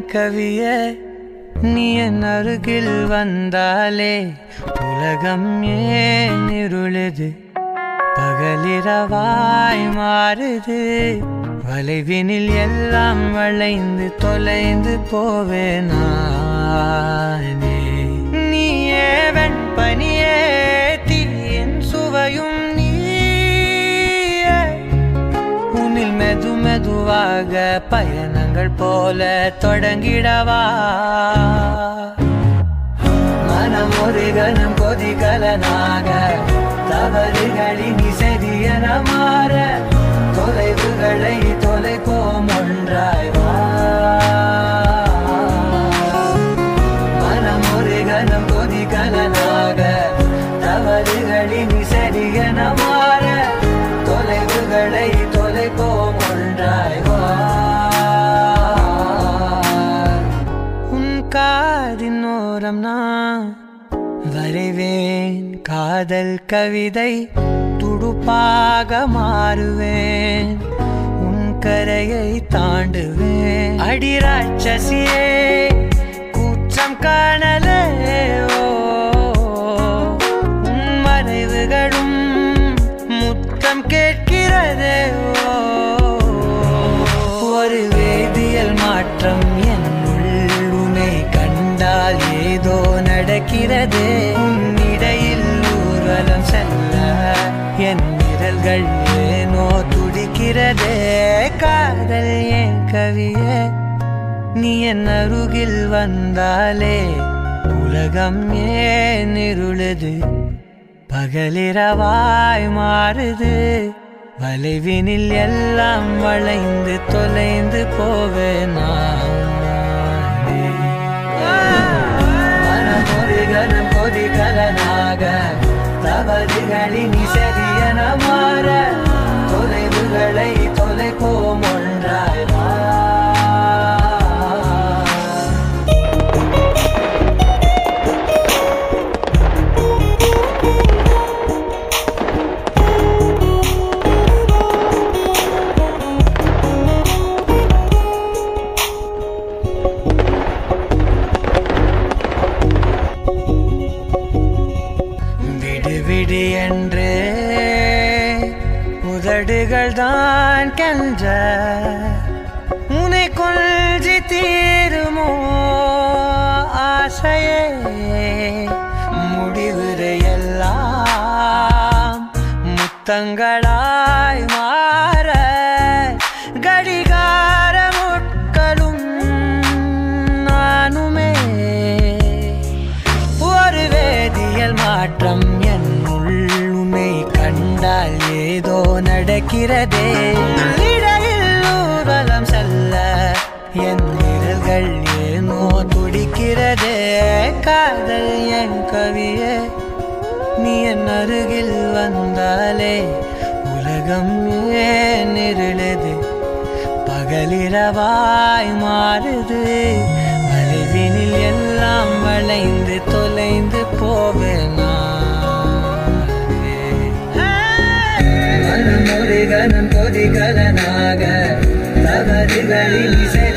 கவியே நீ என் அருகில் வந்தாலே உலகம் ஏன் இருளுது பகலிரவாய் மாறுது வளைவினில் எல்லாம் வளைந்து தொலைந்து போவேனானே நீயே வெண்பனியே தீயின் சுவையும் நீயே உன்னில் மெது மெதுவாக பயணங்கள் போல தொடங்கிடவா மனம் ஒரு கணம் கொதிகலனாக தவறுகளின் சரியன மாற தொலைவுகளை தொலைப்போம் ஒன்றாய் வா மனம் ஒரு கணம் கொதிகலனாக தவறுகளின் சரியன மாற தொலைவுகளை தொலைப்போம் ஒன்றாய் வா உன் காதின் ஓரம் நான் வரைவேன் காதல் கவிதை துடுப்பாக மாறுவேன் உன் கரையை தாண்டுவேன் அடி ராட்சசியே கூற்றம் காணலே ஓ உன் மறைவுகளும் முத்தம் கேட்கிறதே ஓ ஒரு வேதியியல் மாற்றம் என்னுள் உன்னை கண்டால் ஏதோ நடக்கிறது உன்னிடையில் ஊர்வலம் செல்ல என் விரல்கள் ஏனோ துடிக்கிறதே காதல் ஏன் கவியே நீ என் அருகில் வந்தாலே உலகம் ஏன் இருளுது பகலிரவாய் மாறுது வளைவினில் எல்லாம் வளைந்து தொலைந்து போவேனா மனமொரு கணம் கொதிகலனாக தவறுகளின் சரியன மாற தொலைவுகளை தொலைப்போம் ஒன்றாய் வா விடு விடு என்று உதடுகள் தான் கென்ற உனை கொள்சி தீருமோ ஆசையே முடிவுரை எல்லாம் முத்தங்களாய் மாற கடிகார முட்களும் நானுமே ஒரு வேதியியல் மாற்றம் என்னுள் உன்னை கண்டால் ஏதோ நடக்கிறதே இடையில் ஊர்வலம் செல்ல என் விரல்கள் ஏனோ துடிக்கிறதே காதல் என் கவியே நீ என் அருகில் வந்தாலே உலகம் ஏன் இருளுது பகலிரவாய் மாறுது வளைவினில் எல்லாம் வளைந்து தொலைந்து போவேனா மனம் ஒரு கணம் கொதிகலனாக தவறுகளில் இசை